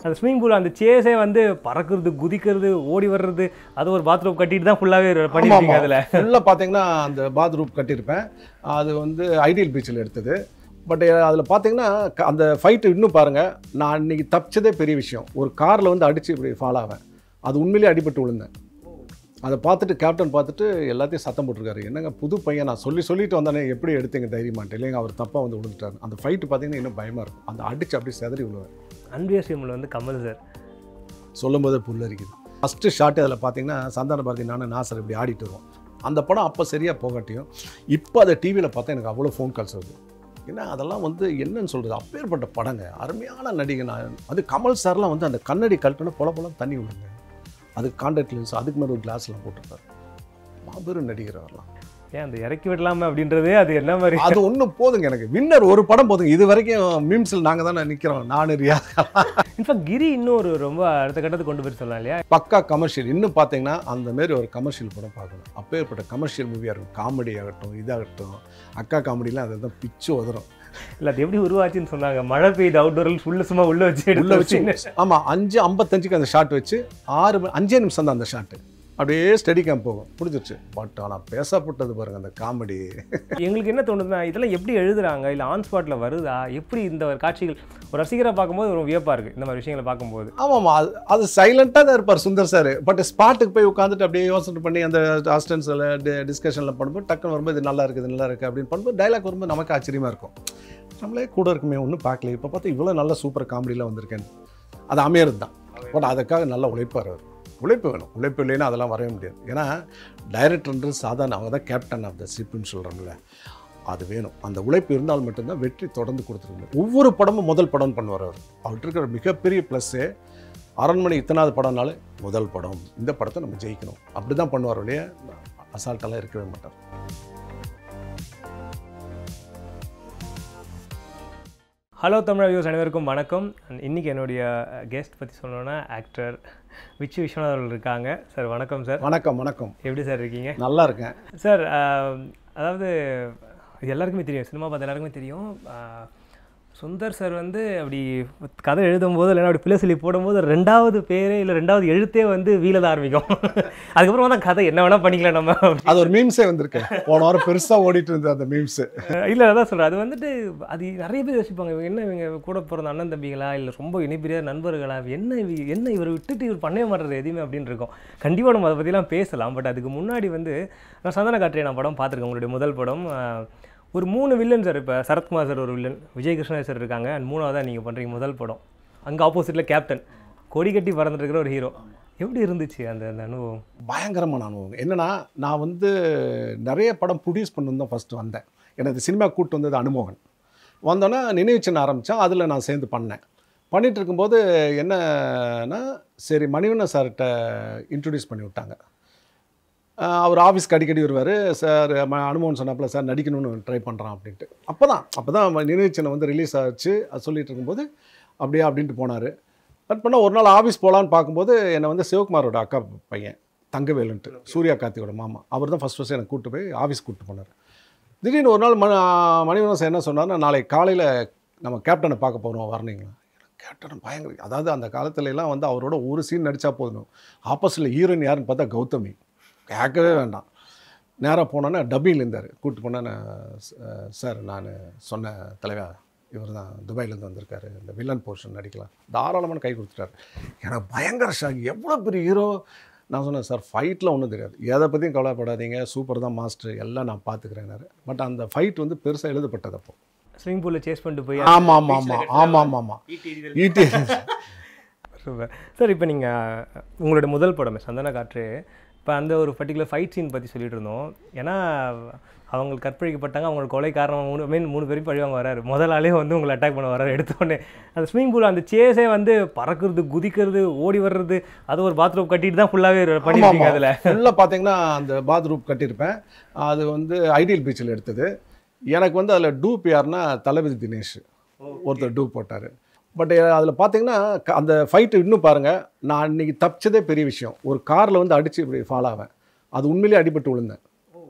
அந்த swimming pool அந்த சேஸே வந்து பறக்கிறது குதிக்கிறது ஓடி வர்றது அது ஒரு பாத்ரூம் கட்டிட்டு தான் ஃபுல்லாகவே பண்ணிருக்கீங்க அதில் ஃபுல்லாக பார்த்தீங்கன்னா அந்த பாத்ரூம் கட்டியிருப்பேன் அது வந்து ஐடியல் பீச்சில் எடுத்தது பட் அதில் பார்த்தீங்கன்னா க- அந்த ஃபைட்டு இன்னும் பாருங்கள் நான் இன்னைக்கு தப்பிச்சதே பெரிய விஷயம் ஒரு காரில் வந்து அடித்து இப்படி ஃபால் ஆவேன் அது உண்மையிலேயே அடிபட்டு விழுந்தேன் அதை பார்த்துட்டு கேப்டன் பார்த்துட்டு எல்லாத்தையும் சத்தம் போட்டிருக்காரு என்னங்க புது பையன் நான் சொல்லி சொல்லிட்டு வந்தானே எப்படி எடுத்தீங்க தைரியமான்ட்டு இல்லைங்க அவர் தப்பாக வந்து விழுந்துட்டாரு அந்த ஃபைட்டு பார்த்தீங்கன்னா இன்னும் பயமாக இருக்கும் அந்த அடிச்சு அப்படியே செதறி விழுவேன் அன்பியர் சிம்மில் வந்து கமல் சார் சொல்லும்போதே புல்லரிக்குது ஃபஸ்ட்டு ஷாட் அதில் பார்த்தீங்கன்னா சந்தான பாரதி நானும் நாசர் இப்படி ஆடிட்டு வருவோம் அந்த படம் அப்போ சரியாக போகாட்டியும் இப்போ அதை டிவியில் பார்த்தா எனக்கு அவ்வளோ ஃபோன் கால்ஸ் வருது ஏன்னா அதெல்லாம் வந்து என்னன்னு சொல்கிறது அப்பேற்பட்ட படங்க அருமையான நடிகை நான் அது கமல் சார்லாம் வந்து அந்த கண்ணடி கழட்டினா பொல பொல தண்ணி விடுங்க அதுக்கு கான்டாக்ட் லென்ஸ் அதுக்கு மேலே ஒரு கிளாஸ்லாம் போட்டிருப்பாரு மாபெரும் நடிகர் அவர்லாம் ஏன் அந்த இறக்கி விடலாமா அப்படின்றதே அது என்ன மாதிரி அது ஒன்றும் போதுங்க எனக்கு வின்னர் ஒரு படம் போதுங்க இது வரைக்கும் மீம்ஸில் நாங்கள் தானே நிற்கிறோம் நானு ரியா இன்ஃபேக்ட் கிரி இன்னும் ஒரு ரொம்ப அடுத்த கட்டத்துக்கு கொண்டு போய் சொல்லலாம் இல்லையா பக்கா கமர்ஷியல் இன்னும் பார்த்தீங்கன்னா அந்த மாதிரி ஒரு கமர்ஷியல் படம் பார்க்கணும் அப்பேற்பட்ட கமர்ஷியல் மூவியாக இருக்கும் காமெடி ஆகட்டும் இதாகட்டும் அக்கா காமெடிலாம் அதை தான் பிச்சு உதறும் இல்லை அது எப்படி உருவாச்சுன்னு சொன்னாங்க மழை பெய்யுது அவுட்டோரில் உள்ள சும்மா உள்ள வச்சு உள்ள எடுத்து வச்சு வச்சு ஆமாம் அஞ்சு ஐம்பத்தஞ்சுக்கு அந்த ஷாட் வச்சு ஆறு மணி- அஞ்சே நிமிஷம் தான் அந்த ஷாட்டு அப்படியே ஸ்டெடி கேம் போகும் பிடிச்சிருச்சு பட் ஆனால் பேசப்பட்டது பாருங்க அந்த காமெடி எங்களுக்கு என்ன தோணுதுன்னா இதெல்லாம் எப்படி எழுதுறாங்க இல்லை ஆன் ஸ்பாட்டில் வருதா எப்படி இந்த ஒரு காட்சிகள் ஒரு ரசிகரை பார்க்கும்போது ஒரு வியப்பாக இருக்குது இந்த மாதிரி விஷயங்களை பார்க்கும்போது ஆமாம்மா அது அது சைலண்ட்டாக தான் இருப்பார் சுந்தர் சார் பட் ஸ்பாட்டுக்கு போய் உட்காந்துட்டு அப்படியே யோசனை பண்ணி அந்த அசிஸ்டன்ஸில் டிஸ்கஷனில் பண்ணும்போது டக்குன்னு வரும்போது இது நல்லா இருக்குது நல்லா இருக்குது அப்படின்னு பண்ணும்போது டைலாக் வரும்போது நமக்கு ஆச்சரியமாக இருக்கும் நம்மளே கூட இருக்குமே ஒன்றும் பார்க்கல இப்போ பார்த்தா இவ்வளோ நல்ல சூப்பர் காமெடியில் வந்திருக்கேன் அது அமையறது தான் பட் அதுக்காக நல்லா உழைப்பார் அவர் உழைப்பு வேணும் உழைப்பு இல்லைன்னா அதெல்லாம் வரவே முடியாது ஏன்னா டைரக்டர்ன்றது சாதாரண அவங்க தான் கேப்டன் ஆஃப் த ஷிப்னு சொல்கிறோம்ல அது வேணும் அந்த உழைப்பு இருந்தால் மட்டும்தான் வெற்றி தொடர்ந்து கொடுத்துருங்க ஒவ்வொரு படமும் முதல் படம்னு பண்ணுவார் அவர் அவர்கிட்ட இருக்கிற மிகப்பெரிய ப்ளஸ்ஸே அரண்மனை இத்தனாவது படம்னாலே முதல் படம் இந்த படத்தை நம்ம ஜெயிக்கணும் அப்படி தான் பண்ணுவார் ஒழிய அசால்ட்டெல்லாம் இருக்கவே மாட்டார் ஹலோ தமிழ் வியூஸ் அனைவருக்கும் வணக்கம் இன்னைக்கு என்னுடைய கெஸ்ட் பற்றி சொல்லணும்னா ஆக்டர் விச்சு விஸ்வநாத் அவர்கள் இருக்காங்க சார் வணக்கம் சார் வணக்கம் வணக்கம் எப்படி சார் இருக்கீங்க நல்லா இருக்கேன் சார் ஆஹ், அதாவது இது எல்லாருக்குமே தெரியும் சினிமா பார்த்த எல்லாருக்குமே தெரியும் ஆஹ், சுந்தர் சார் வந்து அப்படி கதை எழுதும்போது இல்லைன்னா அப்படி பிள்ளை சொல்லி போடும்போது ரெண்டாவது பேரே இல்லை ரெண்டாவது எழுத்தே வந்து வீல தான் ஆரம்பிக்கும் அதுக்கப்புறமா தான் கதை என்ன வேணால் பண்ணிக்கலாம் நம்ம அது ஒரு மீம்ஸே வந்திருக்கு போன வாரம் பெருசாக ஓடிட்டு இருந்தது அந்த மீம்ஸு இல்லை அதான் சொல்கிறேன் அது வந்துட்டு அது நிறைய பேர் யோசிப்பாங்க இவங்க என்ன இவங்க கூட பிறந்த அண்ணன் தம்பிகளா இல்லை ரொம்ப இணைப்பிரியா நண்பர்களா என்ன இவ என்ன இவர் விட்டுட்டு இவர் பண்ணவே மாட்டுறது எதுவுமே அப்படின்னு இருக்கும் கண்டிப்பாக நம்ம அதை பற்றிலாம் பேசலாம் பட் அதுக்கு முன்னாடி வந்து நான் சந்தன காற்றியை நான் படம் பார்த்துருக்கேன் உங்களுடைய முதல் படம் ஆஹ், ஒரு மூணு வில்லன் சார் இப்போ சரத்குமார் சார் ஒரு வில்லன் விஜய் கிருஷ்ணா சார் இருக்காங்க அண்ட் மூணாவதாக நீங்கள் பண்ணுறீங்க முதல் படம் அங்கே ஆப்போசிட்டில் கேப்டன் கொடி கட்டி பறந்துருக்கிற ஒரு ஹீரோ எப்படி இருந்துச்சு அந்த அந்த அனுபவம் பயங்கரமான அனுபவம் என்னன்னா நான் வந்து நிறைய படம் ப்ரொடியூஸ் பண்ணு தான் ஃபஸ்ட்டு வந்தேன் எனக்கு சினிமா கூட்டு வந்தது அனுமோகன் வந்தோன்னே நினைவு சின்ன ஆரம்பித்தேன் அதில் நான் சேர்ந்து பண்ணேன் பண்ணிட்டு இருக்கும்போது என்னன்னா சரி மணிவண்ண சார்கிட்ட இன்ட்ரடியூஸ் பண்ணி விட்டாங்க ஆஹ் அவர் ஆஃபீஸ்க்கு அடிக்கடி வருவார் சார் ம அனுமோகன் சொன்னாப்புல சார் நடிக்கணும்னு ட்ரை பண்ணுறான் அப்படின்ட்டு அப்போ தான் அப்போ தான் நினைவு சின்னம் வந்து ரிலீஸ் ஆச்சு அது சொல்லிட்டு இருக்கும்போது அப்படியே அப்படின்ட்டு போனார் கட் பண்ணால் ஒரு நாள் ஆஃபீஸ் போகலான்னு பார்க்கும்போது என்னை வந்து சிவகுமாரோட அக்கா பையன் தங்கவேலுன்ட்டு சூர்யா கார்த்தியோட மாமா அவர் தான் ஃபஸ்ட் ஃபஸ்ட் எனக்கு கூப்பிட்டு போய் ஆஃபீஸ் கூப்பிட்டு போனார் திடீர்னு ஒரு நாள் மணி மணிவண்ணன் சார் என்ன சொன்னார்னா நாளைக்கு காலையில் நம்ம கேப்டனை பார்க்க போகிறோம் வரணுங்களா கேப்டன் பயங்கர அதாவது அந்த காலத்துல எல்லாம் வந்து அவரோட ஒரு சீன் நடித்தா போதும் ஆப்போசிட்டில் ஹீரோயின் யாருன்னு பார்த்தா கௌதமி கேட்கவே வேண்டாம் நேராக போனோன்னே டப்பிங்கில் இருந்தார் கூப்பிட்டு போனேன்னு சார் நான் சொன்ன தலைவா இவர் தான் துபாயிலேருந்து வந்திருக்காரு இந்த வில்லன் போர்ஷன் நடிக்கலாம் தாராளமான கை கொடுத்துட்டாரு எனக்கு பயங்கர ஷாக் எவ்வளோ பெரிய ஹீரோ நான் சொன்னேன் சார் ஃபைட்டில் ஒன்றும் தெரியாது எதை பற்றியும் கவலைப்படாதீங்க சூப்பர் தான் மாஸ்டர் எல்லாம் நான் பார்த்துக்கிறேன்னாரு பட் அந்த ஃபைட் வந்து பெருசாக எழுதப்பட்டது அப்போ ஸ்விமிங் பூலில் சேஸ் பண்ணிட்டு போய் ஆமாம் ஆமாம் ஆமாம் ஆமாம் ஆமாம் ஆமாம் ஈட்டி சூப்பர் சார் இப்போ நீங்கள் உங்களோட முதல் படம் சந்தன காற்று இப்போ அந்த ஒரு பர்டிகுலர் ஃபைட் சீன் பற்றி சொல்லிட்டு இருந்தோம் ஏன்னா அவங்க கற்பழிக்கப்பட்டாங்க அவங்க கொலை காரணம் மூணு மீன் மூணு பேரும் பழிவாங்க வராரு முதல் ஆளே வந்து உங்களை அட்டாக் பண்ண வராரு எடுத்தோடனே அந்த ஸ்விமிங் பூல் அந்த சேஸே வந்து பறக்கிறது குதிக்கிறது ஓடி வர்றது அது ஒரு பாத்ரூம் கட்டிட்டு தான் ஃபுல்லாகவே பண்ணிருக்கீங்க அதில் ஃபுல்லாக பார்த்தீங்கன்னா அந்த பாத்ரூம் கட்டியிருப்பேன் அது வந்து ஐடியல் பீச்சில் எடுத்தது எனக்கு வந்து அதில் டூப் யாருன்னா தளபதி தினேஷ் ஒருத்தர் டூப் போட்டார் பட் அதில் பார்த்தீங்கன்னா க- அந்த ஃபைட்டு இன்னும் பாருங்கள் நான் இன்னைக்கு தப்பிச்சதே பெரிய விஷயம் ஒரு காரில் வந்து அடித்து இப்படி ஃபால் ஆவேன் அது உண்மையிலேயே அடிபட்டு விழுந்தேன்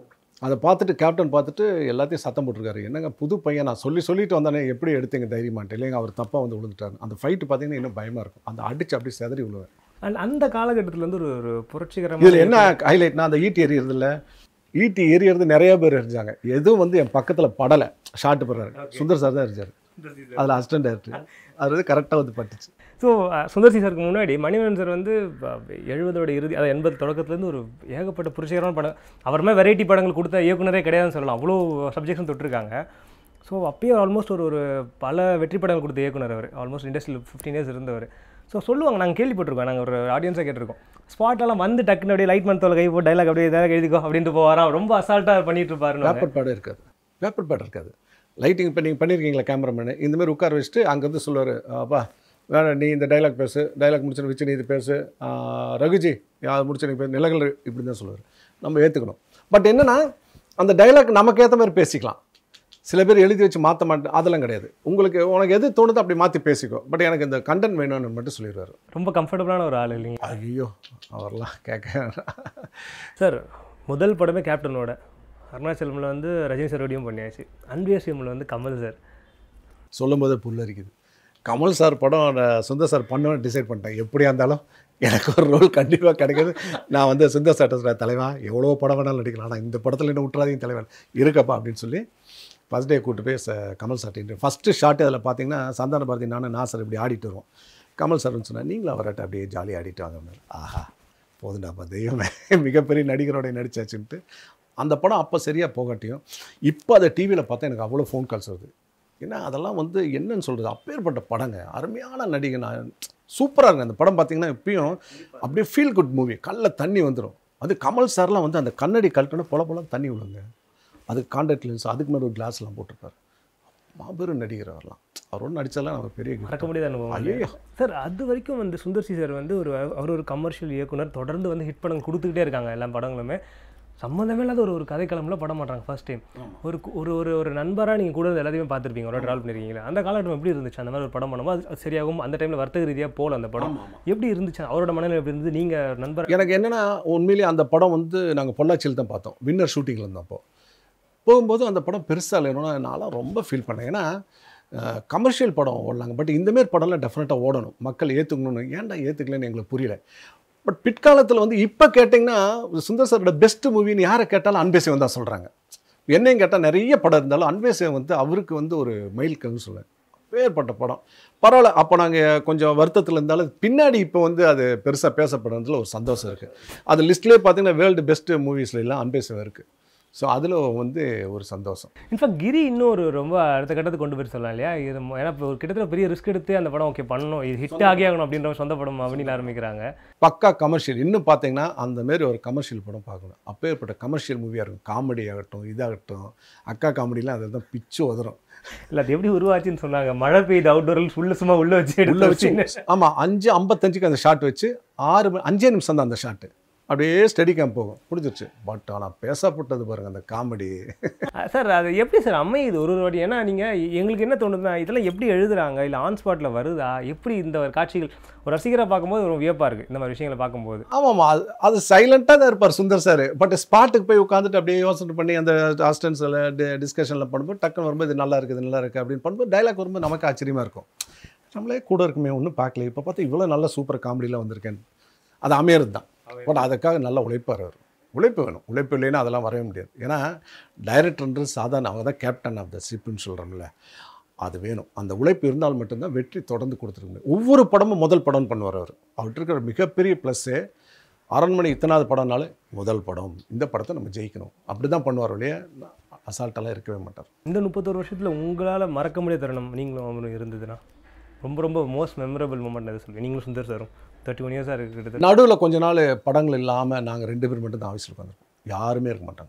அதை பார்த்துட்டு கேப்டன் பார்த்துட்டு எல்லாத்தையும் சத்தம் போட்டிருக்காரு என்னங்க புது பையன் நான் சொல்லி சொல்லிட்டு வந்தானே எப்படி எடுத்தீங்க தைரியமான்ட்டு இல்லைங்க அவர் தப்பாக வந்து விழுந்துட்டாரு அந்த ஃபைட்டு பார்த்தீங்கன்னா இன்னும் பயமாக இருக்கும் அந்த அடிச்சு அப்படியே செதறி விழுவேன் அண்ட் அந்த காலகட்டத்தில் வந்து ஒரு ஒரு புரட்சிகரமான இதில் என்ன ஹைலைட்னா அந்த ஈட்டி எறியறதுல ஈட்டி எறியறது நிறைய பேர் எரிஞ்சாங்க எதுவும் வந்து என் பக்கத்தில் படலை ஷார்ட் போடுறாரு சுந்தர் சார் தான் எரிஞ்சார் அதில் அசிஸ்டன்ட் டேரக்டர் அது வந்து கரெக்டாக வந்து பட்டுச்சு ஸோ சுந்தர்சி சாருக்கு முன்னாடி மணிவண்ணன் சார் வந்து எழுபதோட இறுதி அதாவது எண்பது தொடக்கத்துலேருந்து ஒரு ஏகப்பட்ட புரட்சிகரமான படம் அவர் மாதிரி வெரைட்டி படங்கள் கொடுத்த இயக்குனரே கிடையாதுன்னு சொல்லலாம் அவ்வளோ சப்ஜெக்ஷன் தொட்டிருக்காங்க ஸோ அப்பயே ஆல்மோஸ்ட் ஒரு ஒரு பல வெற்றி படங்கள் கொடுத்த இயக்குனர் அவர் ஆல்மோஸ்ட் இண்டஸ்ட்ரியில் ஃபிஃப்டீன் இயர்ஸ் இருந்தவர் ஸோ சொல்லுவாங்க நாங்கள் கேள்விப்பட்டிருக்கோம் நாங்கள் ஒரு ஆடியன்ஸாக கேட்டிருக்கோம் ஸ்பாட்டெல்லாம் வந்து டக்குன்னு அப்படியே லைட் மன் தோலை கை போட்டு டைலாக் அப்படியே ஏதாவது எழுதிக்கோ அப்படின்ட்டு போவாராம் ரொம்ப அசால்ட்டாக பண்ணிட்டு இருப்பாருன்னு பேப்பர் பேட் இருக்காது பேப்பர் பேட் இருக்காது லைட்டிங் இப்போ நீங்கள் பண்ணியிருக்கீங்களா கேமராமேனு இந்த மாதிரி உட்கார வச்சுட்டு அங்கேருந்து சொல்லுவார் அப்பா வேணாம் நீ இந்த டைலாக் பேசு டைலாக் முடிச்சு வச்சு நீ இது பேசு ஆ, ரகுஜி அது முடிச்சு நீ பேசு நிலங்கள் இப்படி தான் சொல்லுவார் நம்ம ஏற்றுக்கணும் பட் என்னன்னா அந்த டைலாக் நமக்கு ஏற்ற மாதிரி பேசிக்கலாம் சில பேர் எழுதி வச்சு மாற்ற மாட்டேன் அதெல்லாம் கிடையாது உங்களுக்கு உனக்கு எது தோணுதோ அப்படி மாற்றி பேசிக்கோ பட் எனக்கு இந்த கண்டென்ட் வேணும்னு மட்டும் சொல்லிடுவார் ரொம்ப கம்ஃபர்டபுளான ஒரு ஆள் இல்லைங்க ஐயோ அவர்லாம் கேட்க வேண்டாம். சார் முதல் படமே கேப்டனோட அருணாச்சலமில் வந்து ரஜினி சாரோடையும் பண்ணியாச்சு அன்பியசியமில் வந்து கமல் சார் சொல்லும் போதே புல்லரிக்குது கமல் சார் படம் நான் சுந்தர் சார் பண்ணுவேன்னு டிசைட் பண்ணிட்டேன் எப்படியா இருந்தாலும் எனக்கு ஒரு ரோல் கண்டிப்பாக கிடைக்குது நான் வந்து சுந்தர் சார்ட்ட சொல்கிறேன் தலைவா எவ்வளோ படம் வேணாலும் நடிக்கலாம் ஆனால் இந்த படத்தில் என்ன விட்றாதீங்க தலைவன் இருக்கப்பா அப்படின்னு சொல்லி ஃபஸ்ட் டே கூட்டு போய் ச கமல் சார்ட்டு ஃபஸ்ட்டு ஷாட் அதில் பார்த்தீங்கன்னா சந்தான பாரதி நானும் நான் சார் இப்படி ஆடிட்டு வருவோம் கமல் சார்னு சொன்னேன் நீங்களும் அவர்கிட்ட அப்படியே ஜாலியாக ஆடிட்டு வாங்க அப்படின்னாரு. ஆஹா போதுண்டாப்பா தெய்வமே மிகப்பெரிய நடிகரோட நடிச்சாச்சுன்ட்டு அந்த படம் அப்போ சரியாக போகாட்டியும் இப்போ அதை டிவியில் பார்த்தா எனக்கு அவ்வளோ ஃபோன் கால்ஸ் வருது ஏன்னா அதெல்லாம் வந்து என்னன்னு சொல்கிறது அப்பேற்பட்ட படங்க அருமையான நடிகை நான் சூப்பராக இருக்குங்க அந்த படம் பார்த்தீங்கன்னா இப்பயும் அப்படியே ஃபீல் குட் மூவி கல்ல தண்ணி வந்துடும் அது கமல் சார்லாம் வந்து அந்த கண்ணாடி கழட்டணும் பொல பொல தண்ணி விடுங்க அதுக்கு கான்டாக்ட் லென்ஸ் அதுக்கு மேலே ஒரு கிளாஸ்லாம் போட்டிருப்பாரு மாபெரும் நடிகர் அவர்லாம் அவரோட நடிச்சதெல்லாம் அவர் பெரிய gift. மறக்க முடியாத அனுபவம் ஐயோ சார் அது வரைக்கும் வந்து சுந்தர்சி சார் வந்து ஒரு அவர் ஒரு கமர்ஷியல் இயக்குனர் தொடர்ந்து வந்து ஹிட் படம் கொடுத்துக்கிட்டே இருக்காங்க எல்லா படங்களுமே சம்மந்தமே இல்லாத ஒரு ஒரு கதைக்களம்ல படம் மாட்டாங்க ஃபர்ஸ்ட் டைம் ஒரு கு- ஒரு ஒரு ஒரு நண்பராக நீங்கள் கூட இருந்து எல்லாத்தையுமே பார்த்துருப்பீங்க ஒரு ட்ராவல் பண்ணிருக்கீங்களா அந்த காலகட்டம் எப்படி இருந்துச்சு அந்த மாதிரி ஒரு படம் பண்ணும்போது அது- அது சரியாகும் அந்த டைமில் வர்த்தக ரீதியாக போகல அந்த படம் எப்படி இருந்துச்சு அவரோட மனநிலை எப்படி இருந்தது நீங்கள் நண்பர் எனக்கு என்னன்னா உண்மையிலேயே அந்த படம் வந்து நாங்கள் பொள்ளாச்சியில் தான் பார்த்தோம் வின்னர் ஷூட்டிங்கில் இருந்தோம் அப்போ போகும்போது அந்த படம் பெருசாக இல்லைன்னா நான்லாம் ரொம்ப ஃபீல் பண்ணேன் ஏன்னா கமர்ஷியல் படம் ஓடலாங்க பட் இந்தமாரி படம்லாம் டெஃபினட்டாக ஓடணும் மக்கள் ஏற்றுக்கணும்னு ஏன்டா ஏற்றுக்கலன்னு எங்களுக்கு புரியல பட் பிற்காலத்தில் வந்து இப்போ கேட்டிங்கன்னா சுந்தர் சாரோட பெஸ்ட் மூவின்னு யாரை கேட்டாலும் அன்பேசிவன் தான் சொல்கிறாங்க என்னையும் கேட்டால் நிறைய படம் இருந்தாலும் அன்பேசிவன் வந்து அவருக்கு வந்து ஒரு மைல் கல்னு சொல்லுவேன் வேறுபட்ட படம் பரவாயில்ல அப்போ நாங்கள் கொஞ்சம் வருத்தத்தில் இருந்தாலும் பின்னாடி இப்போ வந்து அது பெருசாக பேசப்படுறதுல ஒரு சந்தோஷம் இருக்குது அது லிஸ்ட்லேயே பார்த்தீங்கன்னா வேர்ல்டு பெஸ்ட் மூவிஸ்ல எல்லாம் அன்பேசிவன் இருக்குது ஸோ அதில் வந்து ஒரு சந்தோஷம் இன்ஃபேக்ட் கிரி இன்னும் ஒரு ரொம்ப அடுத்த கட்டத்துக்கு கொண்டு போய் சொல்லலாம் இல்லையா இது ம- ஏன்னா இப்போ ஒரு கிட்டத்தட்ட பெரிய ரிஸ்க் எடுத்து அந்த படம் ஓகே பண்ணணும் இது ஹிட் ஆகி ஆகணும் அப்படின்ற ஒரு சொந்த படம் அப்படின்னு ஆரம்பிக்கிறாங்க பக்கா கமர்ஷியல் இன்னும் பார்த்தீங்கன்னா அந்த மாரி ஒரு கமர்ஷியல் படம் பார்க்கணும் அப்பேற்பட்ட கமர்ஷியல் மூவியாக இருக்கும் காமெடி ஆகட்டும் இதாகட்டும் அக்கா காமெடிலாம் அதில் தான் பிச்சு உதறும் இல்லை அது எப்படி உருவாச்சுன்னு சொன்னாங்க மழை பெய்யுது அவுட்டோரில் உள்ள சும்மா உள்ள வச்சு உள்ள எடுத்து வச்சு வச்சு ஆமாம் அஞ்சு ஐம்பத்தஞ்சுக்கு அந்த ஷாட் வச்சு ஆறு மணி அஞ்சே நிமிஷம் தான் அந்த ஷாட்டு அப்படியே ஸ்டடி கேம்ப் போகும் பிடிச்சிருச்சு பட் ஆனால் பேசப்பட்டது பாருங்க அந்த காமெடி சார் அது எப்படி சார் அமையுது ஒரு ஒரு வாட்டி ஏன்னா நீங்கள் எங்களுக்கு என்ன தோணுதுன்னா இதெல்லாம் எப்படி எழுதுறாங்க இல்லை ஆன் ஸ்பாட்டில் வருதா எப்படி இந்த ஒரு காட்சிகள் ஒரு ரசிகரை பார்க்கும்போது ஒரு வியப்பாக இருக்குது இந்த மாதிரி விஷயங்களை பார்க்கும்போது ஆமாம்மா அது அது சைலண்ட்டாக தான் இருப்பார் சுந்தர் சார் பட் ஸ்பாட்டுக்கு போய் உட்காந்துட்டு அப்படியே யோசனை பண்ணி அந்த அஸ்டன்ஸில் டிஸ்கஷனில் பண்ணும்போது டக்குன்னு வரும்போது இது நல்லா இருக்குது நல்லா இருக்குது அப்படின்னு பண்ணும்போது டைலாக் வரும்போது நமக்கு ஆச்சரியமாக இருக்கும் நம்மளே கூட இருக்குமே ஒன்றும் பார்க்கல இப்போ பார்த்தா இவ்வளோ நல்ல சூப்பர் காமெடியில் வந்திருக்கேன் அது அமையறது தான் பட் அதுக்காக நல்லா உழைப்பார் அவர் உழைப்பு வேணும் உழைப்பு இல்லைன்னா அதெல்லாம் வரவே முடியாது ஏன்னா டைரக்டர்ன்றது சாதாரண அவங்க தான் கேப்டன் ஆஃப் த ஷிப்னு சொல்கிறோம்ல அது வேணும் அந்த உழைப்பு இருந்தால் மட்டும்தான் வெற்றி தொடர்ந்து கொடுத்துருக்க முடியும் ஒவ்வொரு படமும் முதல் படம்னு பண்ணுவார் அவர் அவர்கிட்ட இருக்கிற மிகப்பெரிய ப்ளஸ்ஸே அரண்மனை இத்தனாவது படம்னாலே முதல் படம் இந்த படத்தை நம்ம ஜெயிக்கணும் அப்படி தான் பண்ணுவார் இல்லையா அசால்ட்டெல்லாம் இருக்கவே மாட்டார் இந்த முப்பத்தோரு வருஷத்தில் உங்களால் மறக்க முடியாத தருணம் நீங்களும் அவரும் இருந்ததுன்னா ரொம்ப ரொம்ப மோஸ்ட் மெமரபிள் மூமெண்ட் எது சொல்லுவீங்க நீங்களும் சுந்தர் சாரும் தேர்ட்டி ஒன் இயர்ஸாக இருக்கு கிட்டத்தட்ட நடுவில் கொஞ்ச நாள் படங்கள் இல்லாமல் நாங்கள் ரெண்டு பேர் மட்டும் தான் ஆஃபீஸில் உட்காந்துருப்போம் யாருமே இருக்க மாட்டாங்க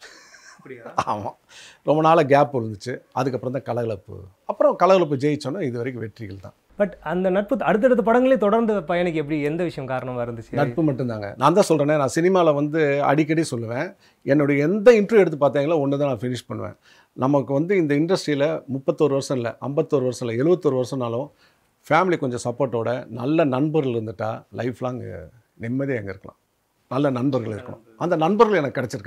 ஆமாம் ரொம்ப நாளாக கேப் இருந்துச்சு அதுக்கப்புறம் தான் கலகலப்பு அப்புறம் கலகலப்பு ஜெயிச்சோன்னா இது வரைக்கும் வெற்றிகள் தான் பட் அந்த நட்பு அடுத்தடுத்த படங்களே தொடர்ந்து பயணிக்கு எப்படி எந்த விஷயம் காரணமாக இருந்துச்சு நட்பு மட்டும்தாங்க நான் தான் சொல்கிறேனே நான் சினிமாவில் வந்து அடிக்கடி சொல்லுவேன் என்னுடைய எந்த இன்டர்வியூ எடுத்து பார்த்தீங்களோ ஒன்று தான் நான் ஃபினிஷ் பண்ணுவேன் நமக்கு வந்து இந்த இண்டஸ்ட்ரியில் முப்பத்தோரு வருஷம் இல்லை ஐம்பத்தோரு வருஷம் இல்லை எழுபத்தோரு வருஷம்னாலும் ஃபேமிலி கொஞ்சம் சப்போர்ட்டோட நல்ல நண்பர்கள் இருந்துட்டா லைஃப் லாங் நிம்மதியாக எங்கே இருக்கலாம் நல்ல நண்பர்கள் இருக்கணும் அந்த நண்பர்கள் எனக்கு கிடச்சிருக்காங்க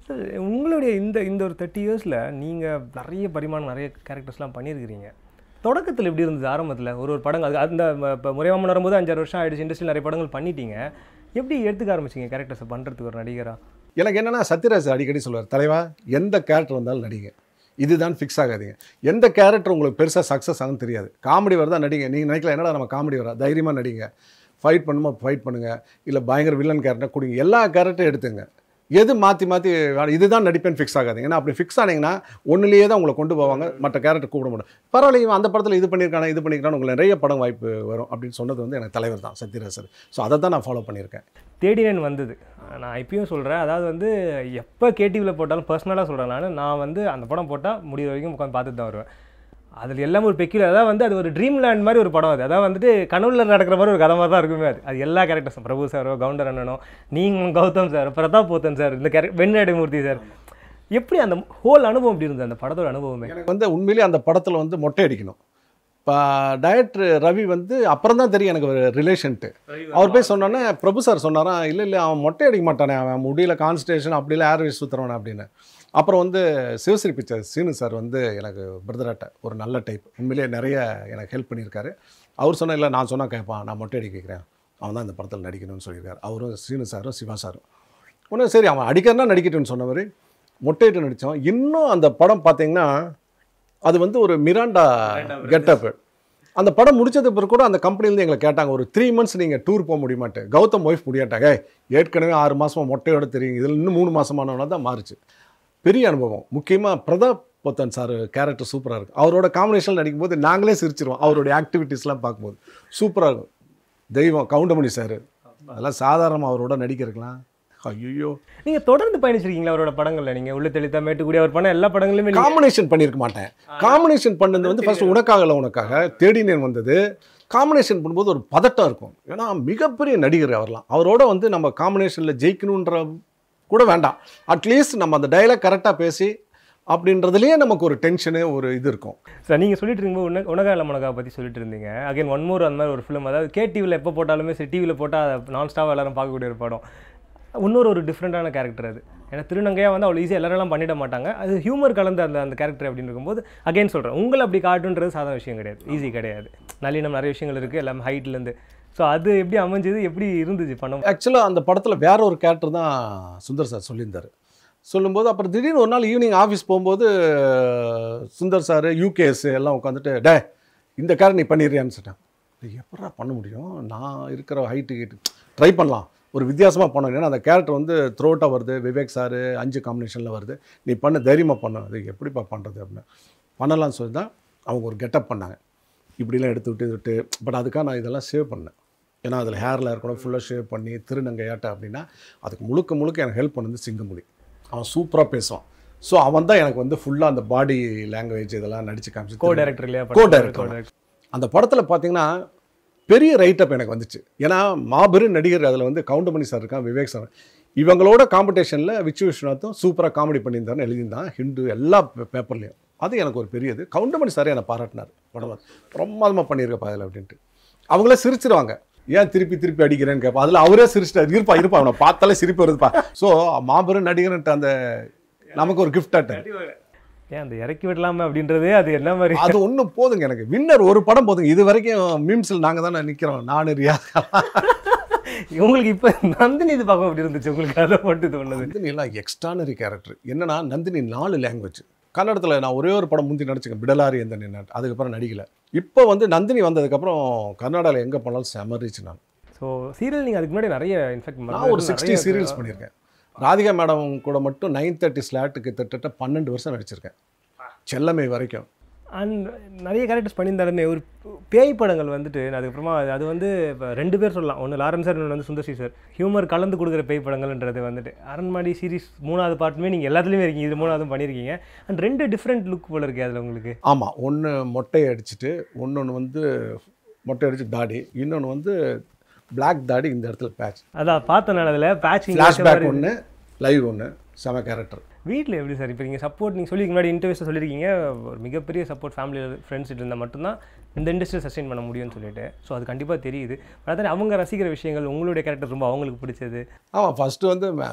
சார் உங்களுடைய இந்த இந்த ஒரு தேர்ட்டி இயர்ஸில் நீங்கள் நிறைய பரிமாணம் நிறைய கேரக்டர்ஸ்லாம் பண்ணியிருக்கிறீங்க தொடக்கத்தில் எப்படி இருந்தது ஆரம்பத்தில் ஒரு ஒரு படங்கள் அது அந்த இப்போ முறையாமன் வரும்போது அஞ்சாறு வருஷம் ஆயிடுச்சு இண்டஸ்ட்ரியில் நிறைய படங்கள் பண்ணிட்டீங்க எப்படி எடுத்துக்க ஆரம்பிச்சிங்க கேரக்டர்ஸை பண்ணுறதுக்கு ஒரு நடிகராக எனக்கு என்னன்னா சத்யராஜ் அடிக்கடி சொல்லுவார் தலைவா எந்த கேரக்டர் வந்தாலும் நடிங்க இதுதான் ஃபிக்ஸ் ஆகாதீங்க எந்த கேரக்டர் உங்களுக்கு பெருசாக சக்ஸஸ் ஆகும்னு தெரியாது காமெடி வருதா நடிங்க நீங்கள் நினைக்கல என்னடா நம்ம காமெடி வரா தைரியமாக நடிங்க ஃபைட் பண்ணுமா ஃபைட் பண்ணுங்கள் இல்லை பயங்கர வில்லன் கேரக்டர் கொடுங்க எல்லா கேரக்டரும் எடுத்துங்க எது மாற்றி மாற்றி இதுதான் நடிப்பேன் ஃபிக்ஸ் ஆகாதீங்க ஏன்னா அப்படி ஃபிக்ஸ் ஆனீங்கன்னா ஒன்றுலேயே தான் உங்களை கொண்டு போவாங்க மற்ற கேரக்டர் கூப்பிட மாட்டோம் பரவாயில்ல இவன் அந்த படத்தில் இது பண்ணியிருக்கானே இது பண்ணியிருக்கானு உங்களுக்கு நிறைய படம் வாய்ப்பு வரும் அப்படின்னு சொன்னது வந்து எனக்கு தலைவர் தான் சத்யராஜ் சார் ஸோ அதை தான் நான் ஃபாலோ பண்ணியிருக்கேன் தேடினேன் வந்தது நான் இப்பயும் சொல்கிறேன் அதாவது வந்து எப்போ கேடிவியில் போட்டாலும் பர்சனலாக சொல்கிறேன் நான் நான் வந்து அந்த படம் போட்டால் முடிகிற வரைக்கும் உட்காந்து பார்த்துட்டு தான் வருவேன் அதில் எல்லாமே ஒரு பெக்யூலர் அதாவது வந்து அது ஒரு ட்ரீம் லேண்ட் மாதிரி ஒரு படம் அது அதாவது வந்துட்டு கனவுல நடக்கிற மாதிரி ஒரு கதை மாதிரி தான் இருக்குமே அது அது எல்லா கேரக்டர்ஸும் பிரபு சாரோ கவுண்டர் அண்ணனோ நீங்கள் கௌதம் சார் பிரதாப் போத்தன் சார் இந்த கேரக்டர் வெண்ணாடிமூர்த்தி சார் எப்படி அந்த ஹோல் அனுபவம் எப்படி இருந்தது அந்த படத்தோட அனுபவமே எனக்கு வந்து உண்மையிலேயே அந்த படத்தில் வந்து மொட்டை அடிக்கணும் இப்போ டைரக்டர் ரவி வந்து அப்புறம் தான் தெரியும் எனக்கு ஒரு ரிலேஷன்ட்டு அவர் போய் சொன்னோன்னே பிரபு சார் சொன்னாராம் இல்லை இல்லை அவன் மொட்டை அடிக்க மாட்டானே அவன் முடியல கான்ஸ்டேஷன் அப்படிலாம் ஏர்வேஸ் சுற்றுறவனே அப்படின்னு அப்புறம் வந்து சிவஸ்ரீ பிக்சர் சீனு சார் வந்து எனக்கு பிரதராட்ட ஒரு நல்ல டைப் உண்மையிலேயே நிறைய எனக்கு ஹெல்ப் பண்ணியிருக்காரு அவர் சொன்ன இல்லை நான் சொன்னால் கேட்பான் நான் மொட்டை அடிக்க கேட்குறேன் அவன் தான் இந்த படத்தில் நடிக்கணும்னு சொல்லியிருக்காரு அவரும் சீனு சாரும் சிவா சாரும் ஒன்றும் சரி அவன் அடிக்கிறனா நடிக்கட்டும்னு சொன்னவர் மொட்டையிட்டு நடித்தோம் இன்னும் அந்த படம் பார்த்தீங்கன்னா அது வந்து ஒரு மிராண்டா கெட்டப்பு அந்த படம் முடிச்சது பிறகு கூட அந்த கம்பெனிலேருந்து எங்களை கேட்டாங்க ஒரு த்ரீ மந்த்ஸ் நீங்கள் டூர் போக முடியுமாட்டு கௌதம் ஒய்ஃப் முடியாட்டாங்க "ஏய், ஏற்கனவே ஆறு மாதமாக மொட்டையோட தெரியும் இதில் இன்னும் மூணு மாதமானவனா தான் மாறுச்சு பெரிய அனுபவம் முக்கியமாக பிரதாப் பொத்தன் சார் கேரக்டர் சூப்பராக இருக்குது அவரோட காம்பினேஷன் நடிக்கும்போது நாங்களே சிரிச்சிருவோம் அவருடைய ஆக்டிவிட்டீஸ்லாம் பார்க்கும்போது சூப்பராக இருக்கும் தெய்வம் கவுண்டமணி சார் அதெல்லாம் சாதாரணமாக அவரோட நடிக்கிறதுக்கலாம் ஐயோ நீங்கள் தொடர்ந்து பயணிச்சிருக்கீங்களா அவரோட படங்களில் நீங்கள் உள்ள தெளித்தா மேட்டுக்குடி அவர் பண்ண எல்லா படங்களுமே நீங்க- காம்பினேஷன் பண்ணியிருக்க மாட்டேன் காம்பினேஷன் பண்ணது வந்து ஃபர்ஸ்ட் உனக்காக இல்லை உனக்காக தேடினேன் வந்தது காம்பினேஷன் பண்ணும்போது ஒரு பதட்டம் இருக்கும் ஏன்னா மிகப்பெரிய நடிகர் அவர்லாம் அவரோட வந்து நம்ம காம்பினேஷனில் ஜெயிக்கணுன்ற கூட வேண்டாம் அட்லீஸ்ட் நம்ம அந்த டயலாக் கரெக்டாக பேசி அப்படின்றதுலேயே நமக்கு ஒரு டென்ஷனு ஒரு இது இருக்கும் சார் நீங்கள் சொல்லிட்டு இருக்கும்போது உன உனகா இல்லை மனகா பற்றி சொல்லிட்டு இருந்தீங்க அகைன் ஒன் மோர் அந்த மாதிரி ஒரு ஃபிலிம் அதாவது கே டிவியில் எப்போ போட்டாலுமே சரி டிவியில் போட்டால் நான் ஸ்டாப் எல்லாரும் பார்க்கக்கூடிய ஒரு படம் இன்னொரு ஒரு டிஃப்ரெண்ட்டான கேரக்டர் அது ஏன்னா திருநங்கையாக வந்து அவ்வளோ ஈஸியாக எல்லாரெல்லாம் பண்ணிட மாட்டாங்க அது ஹியூமர் கலந்த அந்த அந்த கேரக்டர் அப்படின்னு இருக்கும்போது அகைன் சொல்கிறேன் உங்களை அப்படி காட்டுன்றது சாதாரண விஷயம் கிடையாது ஈஸி கிடையாது நல்லினம் நிறைய விஷயங்கள் இருக்குது எல்லாமே ஹைட்லேருந்து ஸோ அது எப்படி அமைஞ்சது எப்படி இருந்துச்சு பணம் ஆக்சுவலாக அந்த படத்தில் வேற ஒரு கேரக்டர் தான் சுந்தர் சார் சொல்லியிருந்தார் சொல்லும்போது அப்புறம் திடீர்னு ஒரு நாள் ஈவினிங் ஆஃபீஸ் போகும்போது சுந்தர் சார் யூகேஎஸ் எல்லாம் உட்காந்துட்டு டே இந்த கேரக்டர் நீ பண்ணிடுறியான்னு சொன்னேன் "இது எப்படா பண்ண முடியும் நான் இருக்கிற ஹைட்டு கிட்டு ட்ரை பண்ணலாம் ஒரு வித்தியாசமாக பண்ணணும் ஏன்னா அந்த கேரக்டர் வந்து த்ரோட்டாக வருது விவேக் சார் அஞ்சு காம்பினேஷனில் வருது நீ பண்ண தைரியமாக பண்ண அது எப்படிப்பா பண்ணுறது அப்படின்னு பண்ணலாம்னு சொல்லி தான் அவங்க ஒரு கெட்டப் பண்ணாங்க இப்படிலாம் எடுத்து விட்டு இது விட்டு பட் அதுக்காக நான் இதெல்லாம் சேவ் பண்ணேன் ஏன்னா அதில் ஹேரில் இருக்கணும் ஃபுல்லாக ஷேவ் பண்ணி திருநங்கையாட்ட அப்படின்னா அதுக்கு முழுக்க முழுக்க எனக்கு ஹெல்ப் பண்ணது சிங்கமுடி அவன் சூப்பராக பேசுவான் ஸோ அவன் தான் எனக்கு வந்து ஃபுல்லாக அந்த பாடி லாங்குவேஜ் இதெல்லாம் நடிச்சு காமிச்சு கோ டைரக்டர் இல்லையா கோ டைரக்டர் அந்த படத்தில் பார்த்தீங்கன்னா பெரிய ரைட்டப் எனக்கு வந்துச்சு ஏன்னா மாபெரும் நடிகர் அதில் வந்து கவுண்டமணி சார் இருக்கான் விவேக் சார் இவங்களோட காம்படிஷனில் விச்சு விஸ்வநாத்தும் சூப்பராக காமெடி பண்ணியிருந்தாருன்னு எழுதியிருந்தான் ஹிந்து எல்லா பேப்பர்லேயும் அது எனக்கு ஒரு பெரியது கவுண்டமணி சார் என்னை பாராட்டினார் படம் பிரமாதமாக பண்ணியிருக்கப்பா அதில் அப்படின்ட்டு அவங்களே சிரிச்சிருவாங்க ஏன் திருப்பி திருப்பி அடிக்கிறேன்னு கேட்பா அதில் அவரே சிரிச்சிட்டார் இருப்பா இருப்பா அவனை பார்த்தாலே சிரிப்பு வருதுப்பா ஸோ மாபெரும் நடிகர்ன்ட்டு அந்த நமக்கு ஒரு கிஃப்ட் ஆட்டம் ஏன் அந்த இறக்கி விடலாமா அப்படின்றதே அது என்ன மாதிரி அது ஒன்றும் போதுங்க எனக்கு வின்னர் ஒரு படம் போதுங்க இது வரைக்கும் மீம்ஸில் நாங்கள் தானே நிற்கிறோம் நானு ரியாஸ் உங்களுக்கு இப்போ நந்தினி இது பார்க்க அப்படி இருந்துச்சு உங்களுக்கு அதை மட்டும் தோணுது நந்தினி எல்லாம் எக்ஸ்ட்ரானரி கேரக்டர் என்னன்னா நந்தினி நாலு லாங்குவேஜ் கன்னடத்தில் நான் ஒரே ஒரு படம் முந்தி நடிச்சேன் பிடலாரி எந்த நின்று அதுக்கப்புறம் நடிக்கல இப்போ வந்து நந்தினி வந்ததுக்கப்புறம் கர்நாடகாவில் எங்கே போனாலும் செம ரீச் நான் ஸோ சீரியல் நீங்கள் அதுக்கு முன்னாடி நிறைய இன்ஃபேக்ட் நான் ஒரு சிக்ஸ்டி சீரியல்ஸ் பண்ணியிருக்கேன் ராதிகா மேடம் கூட மட்டும் நைன் தேர்ட்டி ஸ்லாட்டுக்கு கிட்டத்தட்ட பன்னெண்டு வருஷம் நடிச்சிருக்கேன் செல்லமை வரைக்கும் அண்ட் நிறைய கேரக்டர்ஸ் பண்ணியிருந்தாலுமே ஒரு பேய் படங்கள் வந்துட்டு அதுக்கப்புறமா அது- அது வந்து இப்போ ரெண்டு பேர் சொல்லலாம் ஒன்று லாரன்ஸ் சார் இன்னொன்று வந்து சுந்தர்சி சார் ஹியூமர் கலந்து கொடுக்குற பேய் படங்கள்ன்றது வந்துட்டு அரண்மனை சீரிஸ் மூணாவது பார்ட்டுமே நீங்கள் எல்லாத்துலேயுமே இருக்கீங்க இது மூணாவதும் பண்ணியிருக்கீங்க அண்ட் ரெண்டு டிஃப்ரெண்ட் லுக் போல இருக்கு அதில் உங்களுக்கு ஆமாம் ஒன்று மொட்டை அடிச்சுட்டு இன்னொன்று வந்து மொட்டை அடிச்சு தாடி இன்னொன்று வந்து பிளாக் தாடி இந்த இடத்துல பேட்ச் அதான் பார்த்தேன் நான் அதில் பேட்சிங் ஃப்ளாஷ்பேக் ஒன்று லைவ் ஒன்று செம கேரக்டர் வீட்டில் எப்படி சார் இப்போ நீங்கள் சப்போர்ட் நீங்கள் சொல்லி முன்னாடி இன்டர்வியூஸில் சொல்லியிருக்கீங்க ஒரு மிகப்பெரிய சப்போர்ட் ஃபேமிலி ஃப்ரெண்ட்ஸ் இருந்தால் மட்டும்தான் இந்த இண்டஸ்ட்ரியை சஸ்டெயின் பண்ண முடியும்னு சொல்லிட்டு ஸோ அது கண்டிப்பாக தெரியுது அதாவது அவங்க ரசிக்கிற விஷயங்கள் உங்களுடைய கேரக்டர் ரொம்ப அவங்களுக்கு பிடிச்சது ஆமாம் ஃபஸ்ட்டு வந்து ம-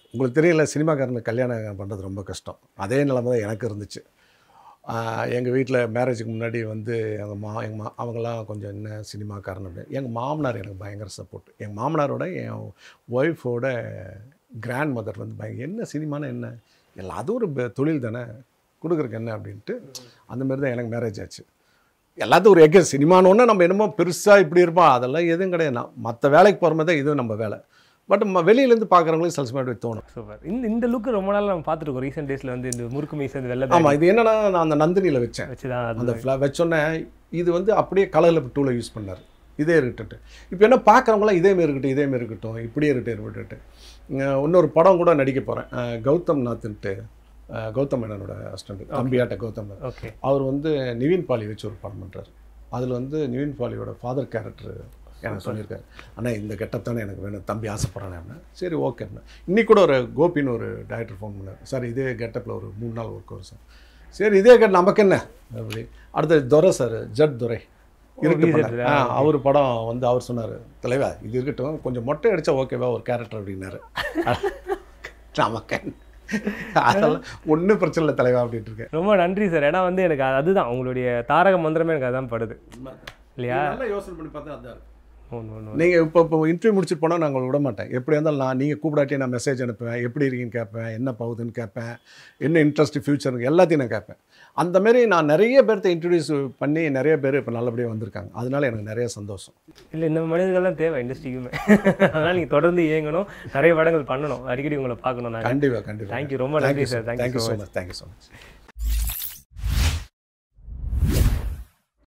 உங்களுக்கு தெரியல சினிமாக்காரனுக்கு கல்யாணம் பண்ணுறது ரொம்ப கஷ்டம் அதே நிலைமை தான் எனக்கு இருந்துச்சு எங்கள் வீட்டில் மேரேஜுக்கு முன்னாடி வந்து எங்கள் மா எங்கள் மா அவங்களாம் கொஞ்சம் என்ன சினிமாக்காரன் அப்படி எங்கள் மாமனார் எனக்கு பயங்கர சப்போர்ட் எங்கள் மாமனாரோட என் ஒய்ஃபோட கிராண்ட் மதர் வந்து பயங்கர என்ன சினிமானா என்ன எல்லாம் அதுவும் ஒரு பெ- தொழில் தானே கொடுக்குறக்கு என்ன அப்படின்ட்டு அந்த மாதிரி தான் எனக்கு மேரேஜ் ஆச்சு எல்லாத்துக்கும் ஒரு எக்கர் சினிமானோன்னா நம்ம என்னமோ பெருசாக இப்படி இருப்போம் அதெல்லாம் எதுவும் கிடையாது நான் மற்ற வேலைக்கு போகிற மாதிரி தான் இதுவும் நம்ம வேலை பட் வெளியிலேருந்து பார்க்குறவங்களுக்கு சில சமயம் தோணும் சூப்பர் இந்த இந்த லுக்கு ரொம்ப நாள் நம்ம பார்த்துருக்கோம் ரீசெண்ட் டேஸில் வந்து இந்த முறுக்கு மீசை இந்த வெள்ளை ஆமாம் இது என்னன்னா நான் அந்த நந்தினியில் வச்சேன் வச்சு தான் அந்த அது ஃப்ளா வச்சோன்னே இது வந்து அப்படியே கலரில் டூவில் யூஸ் பண்ணார் இதே இருக்கட்டும் இப்போ என்ன பார்க்குறவங்களாம் இதே மாரி இருக்கட்டும் இதே மாரி இருக்கட்டும் இப்படியே இருக்கட்டும் இருக்கட்டும் இங்க இன்னொரு படம் கூட நடிக்க போகிறேன் கௌதம் நாத்ன்ட்டு அஹ், கௌதம் மேனனோட அசிஸ்டன்ட் தம்பியாட்ட கௌதம் மேனன் ஓகே அவர் வந்து நிவின் பாலி வச்சு ஒரு படம் பண்ணுறாரு அதில் வந்து நிவின் பாலியோட ஃபாதர் கேரக்டர் எனக்கு சொல்லியிருக்காரு ஆனால் இந்த கெட்டப் தானே எனக்கு வேணும் தம்பி ஆசைப்பட்றானே அப்படின்னா சரி ஓகே இன்னைக்கு கூட ஒரு கோபின்னு ஒரு டைரக்டர் ஃபோன் பண்ணார் சார் இதே கெட்டப்பில் ஒரு மூணு நாள் ஒர்க் வரும் சார் சரி இதே கெட் நமக்கு என்ன அப்படி அடுத்து துரை சார் ஜட் துரை இருக்கு விஜய் பண்ணார். துரை, ஆ அவர் படம் வந்து அவர் சொன்னார் தலைவா இது இருக்கட்டும் கொஞ்சம் மொட்டை அடிச்சா ஓகேவா ஒரு கேரக்டர் அப்படின்னாரு நமக்கு என்ன? அதெல்லாம் ஒன்றும் பிரச்சனை இல்லை தலைவா அப்படின்ட்டு இருக்கேன் ரொம்ப நன்றி சார் ஏன்னா வந்து எனக்கு அது- அதுதான் உங்களுடைய தாரக மந்திரமே எனக்கு அதான் படுது இல்லையா நல்லா யோசனை பண்ணி பார்த்தா அதான் ஒன்று ஒன்று நீங்கள் இப்போ இப்போ இன்டர்வியூ முடிச்சுட்டு போனால் நான் உங்களை விட மாட்டேன் எப்படி இருந்தாலும் நான் நீங்கள் கூப்பிடாட்டி நான் மெசேஜ் அனுப்புவேன் எப்படி இருக்கீங்கன்னு கேட்பேன் என்ன போகுதுன்னு கேட்பேன் என்ன இன்ட்ரெஸ்ட் ஃபியூச்சருக்கு எல்லாத்தையும் நான் கேட்பேன் அந்த மாதிரி நான் நிறைய பேர்த்த இன்ட்ரடியூஸ் பண்ணி நிறைய பேர் இப்போ நல்லபடியாக வந்திருக்காங்க அதனால எனக்கு நிறைய சந்தோஷம் இல்லை இந்த மனிதர்கள் தான் தேவை இண்டஸ்ட்ரிக்குமே அதனால் நீங்கள் தொடர்ந்து இயங்கணும் நிறைய படங்கள் பண்ணணும் அடிக்கடி உங்களை பார்க்கணும் நான் கண்டிப்பாக கண்டிப்பாக தேங்க்யூ ரொம்ப நன்றி sir thank you thank you so so much thank you so much